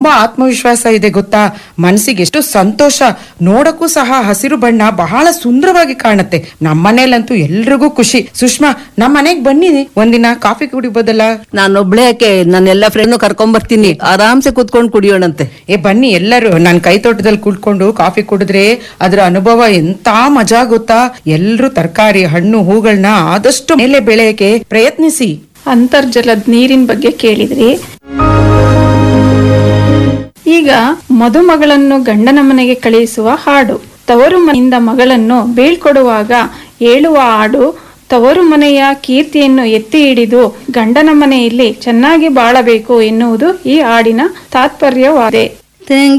ತುಂಬಾ ಆತ್ಮವಿಶ್ವಾಸ ಇದೆ ಗೊತ್ತಾ ಮನಸ್ಸಿಗೆ ಎಷ್ಟು ಸಂತೋಷ ನೋಡಕ್ಕೂ ಸಹ ಹಸಿರು ಬಣ್ಣ ಬಹಳ ಸುಂದರವಾಗಿ ಕಾಣುತ್ತೆ ನಮ್ಮನೇಲಂತೂ ಎಲ್ರಿಗೂ ಖುಷಿ ಸುಷ್ಮಾ ನಮ್ಮ ಮನೆಗ್ ಬನ್ನಿ ಒಂದಿನ ಕಾಫಿ ಕುಡಿಬೋದಲ್ಲ ನಾನೊಬ್ಳೆ ಯಾಕೆ ನನ್ನ ಎಲ್ಲ ಫ್ರೆಂಡ್ ಕರ್ಕೊಂಡ್ ಬರ್ತೀನಿ ಆರಾಮ್ಸೆ ಕೂತ್ಕೊಂಡು ಕುಡಿಯೋಣಂತೆ ಏ ಬನ್ನಿ ಎಲ್ಲರೂ ನನ್ ಕೈ ತೋಟದಲ್ಲಿ ಕುಳ್ಕೊಂಡು ಕಾಫಿ ಕುಡಿದ್ರೆ ಅದ್ರ ಅನುಭವ ಎಂತ ಮಜಾ ಗೊತ್ತಾ ಎಲ್ರೂ ತರಕಾರಿ ಹಣ್ಣು ಹೂಗಳನ್ನ ಆದಷ್ಟು ಮೇಲೆ ಬೆಳೆಯಕ್ಕೆ ಪ್ರಯತ್ನಿಸಿ ಅಂತರ್ಜಲದ ನೀರಿನ ಬಗ್ಗೆ ಕೇಳಿದ್ರಿ ಈಗ ಮದುಮಗಳನ್ನು ಗಂಡನ ಮನೆಗೆ ಕಳುಹಿಸುವ ಹಾಡು ತವರು ಮನೆಯಿಂದ ಮಗಳನ್ನು ಬೀಳ್ಕೊಡುವಾಗ ಹೇಳುವ ಹಾಡು ತವರು ಮನೆಯ ಕೀರ್ತಿಯನ್ನು ಎತ್ತಿ ಹಿಡಿದು ಗಂಡನ ಮನೆಯಲ್ಲಿ ಚೆನ್ನಾಗಿ ಬಾಳಬೇಕು ಎನ್ನುವುದು ಈ ಹಾಡಿನ ತಾತ್ಪರ್ಯವಾಗಿದೆ